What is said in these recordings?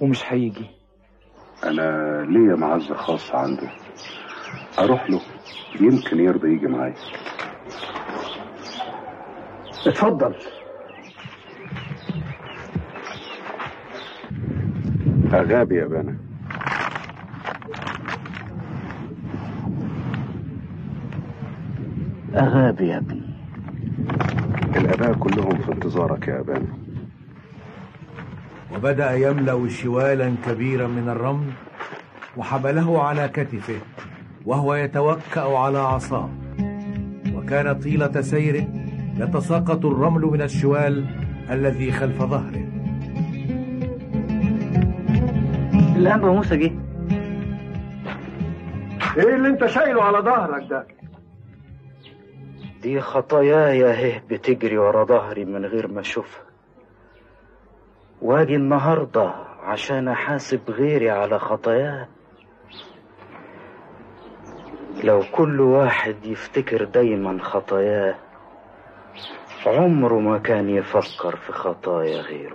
ومش هيجي انا ليا معزة خاصة عنده اروح له يمكن يرضى يجي معايا اتفضل اغابي يا بنا أغابي يا ابني الاباء كلهم في انتظارك يا ابانا وبدأ يملأ شوالا كبيرا من الرمل وحمله على كتفه وهو يتوكأ على عصاه وكان طيلة سيره يتساقط الرمل من الشوال الذي خلف ظهره الأنبا موسى جه ايه اللي انت شايله على ظهرك ده دي خطاياي اهي بتجري ورا ظهري من غير ما اشوفها واجي النهارده عشان احاسب غيري على خطاياه لو كل واحد يفتكر دايما خطاياه عمره ما كان يفكر في خطايا غيره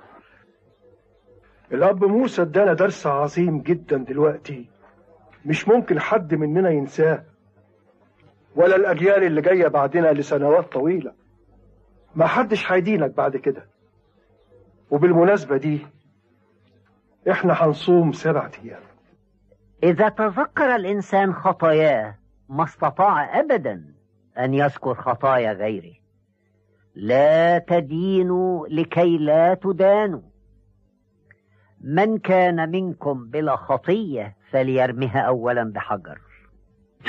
الاب موسى ادانا درس عظيم جدا دلوقتي مش ممكن حد مننا ينساه ولا الاجيال اللي جايه بعدنا لسنوات طويله ما حدش هيدينك بعد كده وبالمناسبه دي احنا هنصوم سبعة ايام إذا تذكر الإنسان خطاياه ما استطاع أبدا أن يذكر خطايا غيره لا تدينوا لكي لا تدانوا من كان منكم بلا خطية فليرمها أولا بحجر